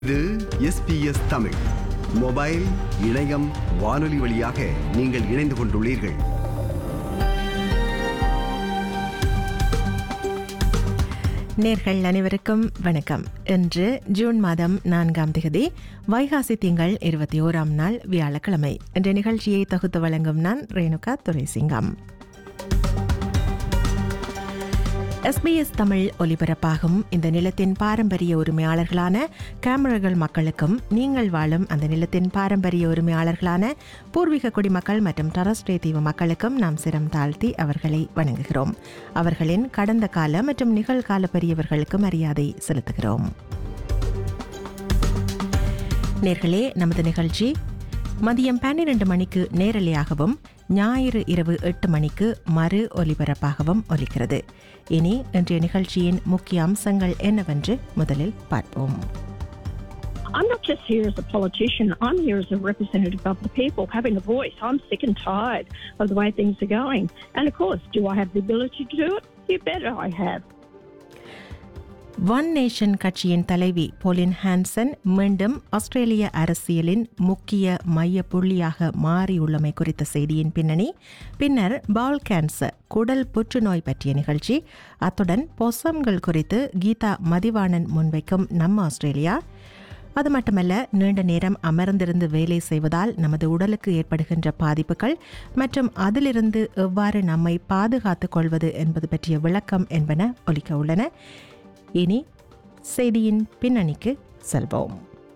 இது SBS Tamil mobile இணையம் வானொலி வழியாக நீங்கள் இணைந்து கொண்டுள்ளீர்கள் நேர்கள் அனைவருக்கும் வணக்கம் இன்று ஜூன் மாதம் நான்காம் தேதி வைகாசி திங்கள் இருபத்தி ஓராம் நாள் வியாழக்கிழமை என்ற நிகழ்ச்சியை தொகுத்து வழங்கும் நான் ரேணுகா துரைசிங்கம் எஸ்பிஎஸ் தமிழ் ஒலிபரப்பாகும் இந்த நிலத்தின் பாரம்பரிய உரிமையாளர்களான கேமரர்கள் மக்களுக்கும் நீங்கள் வாழும் அந்த நிலத்தின் பாரம்பரிய உரிமையாளர்களான பூர்வீக குடிமக்கள் மற்றும் டரஸ்டே தீவு மக்களுக்கும் நாம் சிரம் தாழ்த்தி அவர்களை வணங்குகிறோம் அவர்களின் கடந்த கால மற்றும் நிகழ்கால பெரியவர்களுக்கு மரியாதை செலுத்துகிறோம் நேர்களே நமது நிகழ்ச்சி மதியம் பன்னிரண்டு மணிக்கு நேரலையாகவும் ஞாயிறு இரவு எட்டு மணிக்கு மறு ஒலிபரப்பாகவும் ஒலிக்கிறது இனி இன்றைய நிகழ்ச்சியின் முக்கிய அம்சங்கள் என்னவென்று முதலில் பார்ப்போம் I'm not just here as a politician, I'm here as a representative of the people, having a voice. I'm sick and tired of the way things are going. And of course, do I have the ability to do it? You bet I have. One nation கட்சியின் தலைவி போலின் Hanson மீண்டும் ஆஸ்திரேலிய அரசியலின் முக்கிய மைய புள்ளியாக மாறியுள்ளமை குறித்த செய்தியின் பின்னணி பின்னர் பால் கேன்சர் குடல் புற்றுநோய் பற்றிய நிகழ்ச்சி அத்துடன் பொசம்கள் குறித்து கீதா மதிவாணன் முன்வைக்கும் நம்ம ஆஸ்திரேலியா அது மட்டுமல்ல நீண்ட நேரம் அமர்ந்திருந்து வேலை செய்வதால் நமது உடலுக்கு ஏற்படுகின்ற பாதிப்புகள் மற்றும் அதிலிருந்து எவ்வாறு நம்மை பாதுகாத்துக் கொள்வது என்பது பற்றிய விளக்கம் என்பன ஒலிக்க உள்ளன இனி செய்தியின் பின்னணிக்கு செல்வோம்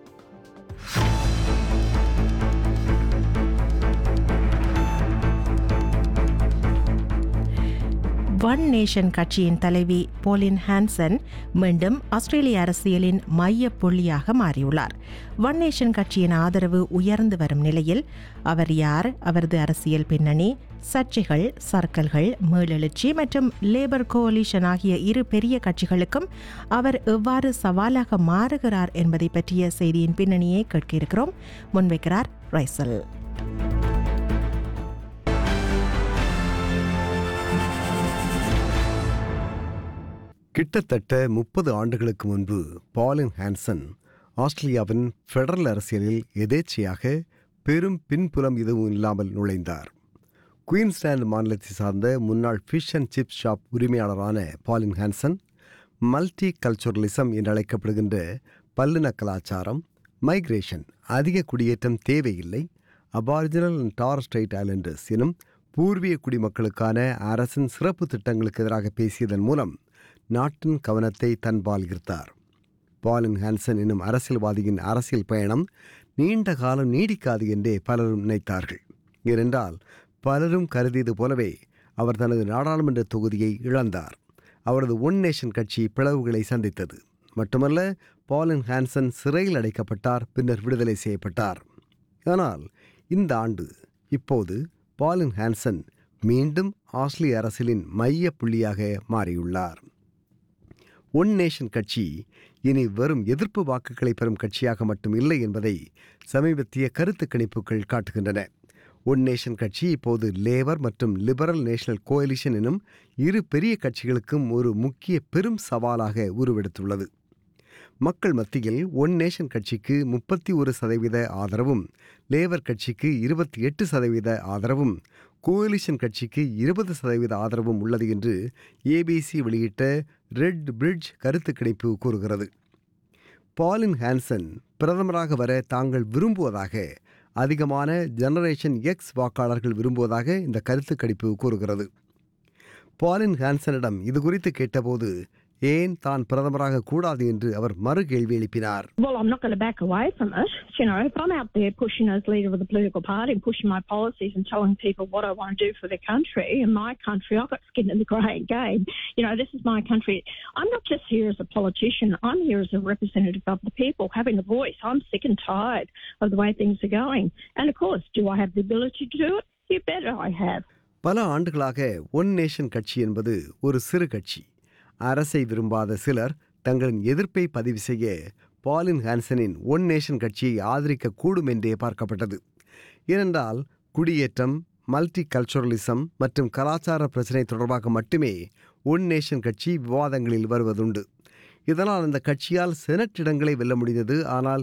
ஒன் நேஷன் கட்சியின் தலைவி போலின் ஹான்சன் மீண்டும் ஆஸ்திரேலிய அரசியலின் மைய புள்ளியாக மாறியுள்ளார் ஒன் நேஷன் கட்சியின் ஆதரவு உயர்ந்து வரும் நிலையில் அவர் யார் அவரது அரசியல் பின்னணி சர்ச்சைகள் சர்க்கல்கள் மீளெழுச்சி மற்றும் லேபர் கோலிஷன் ஆகிய இரு பெரிய கட்சிகளுக்கும் அவர் எவ்வாறு சவாலாக மாறுகிறார் என்பதை பற்றிய செய்தியின் பின்னணியை கேட்க இருக்கிறோம் முன்வைக்கிறார் ரைசல் கிட்டத்தட்ட முப்பது ஆண்டுகளுக்கு முன்பு பாலின் ஹான்சன் ஆஸ்திரேலியாவின் ஃபெடரல் அரசியலில் எதேச்சையாக பெரும் பின்புலம் எதுவும் இல்லாமல் நுழைந்தார் குயின்ஸ்லாந்து மாநிலத்தை சார்ந்த முன்னாள் ஃபிஷ் அண்ட் சிப்ஸ் ஷாப் உரிமையாளரான பாலின் ஹான்சன் மல்டி கல்ச்சுரலிசம் என்று அழைக்கப்படுகின்ற பல்லின கலாச்சாரம் மைக்ரேஷன் அதிக குடியேற்றம் தேவையில்லை அபாரிஜினல் அண்ட் டாரஸ்ட்ரைட் ஐலண்டர்ஸ் எனும் பூர்வீக குடிமக்களுக்கான அரசின் சிறப்பு திட்டங்களுக்கு எதிராக பேசியதன் மூலம் நாட்டின் கவனத்தை தன்பால் ஈர்த்தார் பாலின் ஹான்சன் என்னும் அரசியல்வாதியின் அரசியல் பயணம் நீண்ட காலம் நீடிக்காது என்றே பலரும் நினைத்தார்கள் ஏனென்றால் பலரும் கருதியது போலவே அவர் தனது நாடாளுமன்ற தொகுதியை இழந்தார் அவரது ஒன் நேஷன் கட்சி பிளவுகளை சந்தித்தது மட்டுமல்ல பாலின் ஹான்சன் சிறையில் அடைக்கப்பட்டார் பின்னர் விடுதலை செய்யப்பட்டார் ஆனால் இந்த ஆண்டு இப்போது பாலின் ஹான்சன் மீண்டும் ஆஸ்திரேலிய அரசியலின் மைய புள்ளியாக மாறியுள்ளார் ஒன் நேஷன் கட்சி இனி வெறும் எதிர்ப்பு வாக்குகளை பெறும் கட்சியாக மட்டும் இல்லை என்பதை சமீபத்திய கருத்து கணிப்புகள் காட்டுகின்றன ஒன் நேஷன் கட்சி இப்போது லேபர் மற்றும் லிபரல் நேஷனல் கோயலிஷன் எனும் இரு பெரிய கட்சிகளுக்கும் ஒரு முக்கிய பெரும் சவாலாக உருவெடுத்துள்ளது மக்கள் மத்தியில் ஒன் நேஷன் கட்சிக்கு முப்பத்தி ஒரு சதவீத ஆதரவும் லேபர் கட்சிக்கு இருபத்தி எட்டு சதவீத ஆதரவும் கோலிஷன் கட்சிக்கு இருபது சதவீத ஆதரவும் உள்ளது என்று ஏபிசி வெளியிட்ட ரெட் பிரிட்ஜ் கருத்து கணிப்பு கூறுகிறது பாலின் ஹான்சன் பிரதமராக வர தாங்கள் விரும்புவதாக அதிகமான ஜெனரேஷன் எக்ஸ் வாக்காளர்கள் விரும்புவதாக இந்த கருத்து கணிப்பு கூறுகிறது பாலின் ஹான்சனிடம் இது குறித்து கேட்டபோது ஏன் தான் பிரதமராக கூடாது என்று அவர் மறு கேள்வி எழுப்பினார் Well, I'm not going to back away from it. You know, if I'm out there pushing as leader of the political party and pushing my policies and telling people what I want to do for their country and my country, I've got skin in the grey game. You know, this is my country. I'm not just here as a politician. I'm here as a representative of the people, having a voice. I'm sick and tired of the way things are going. And of course, do I have the ability to do it? You bet I have. பல ஆண்டுகளாக one nation கட்சி என்பது ஒரு சிறு கட்சி அரசை விரும்பாத சிலர் தங்களின் எதிர்ப்பை பதிவு செய்ய பாலின் ஹான்சனின் ஒன் நேஷன் கட்சியை ஆதரிக்க கூடும் என்றே பார்க்கப்பட்டது ஏனென்றால் குடியேற்றம் மல்டி கல்ச்சுரலிசம் மற்றும் கலாச்சார பிரச்சினை தொடர்பாக மட்டுமே ஒன் நேஷன் கட்சி விவாதங்களில் வருவதுண்டு இதனால் அந்த கட்சியால் செனட் இடங்களை வெல்ல முடிந்தது ஆனால்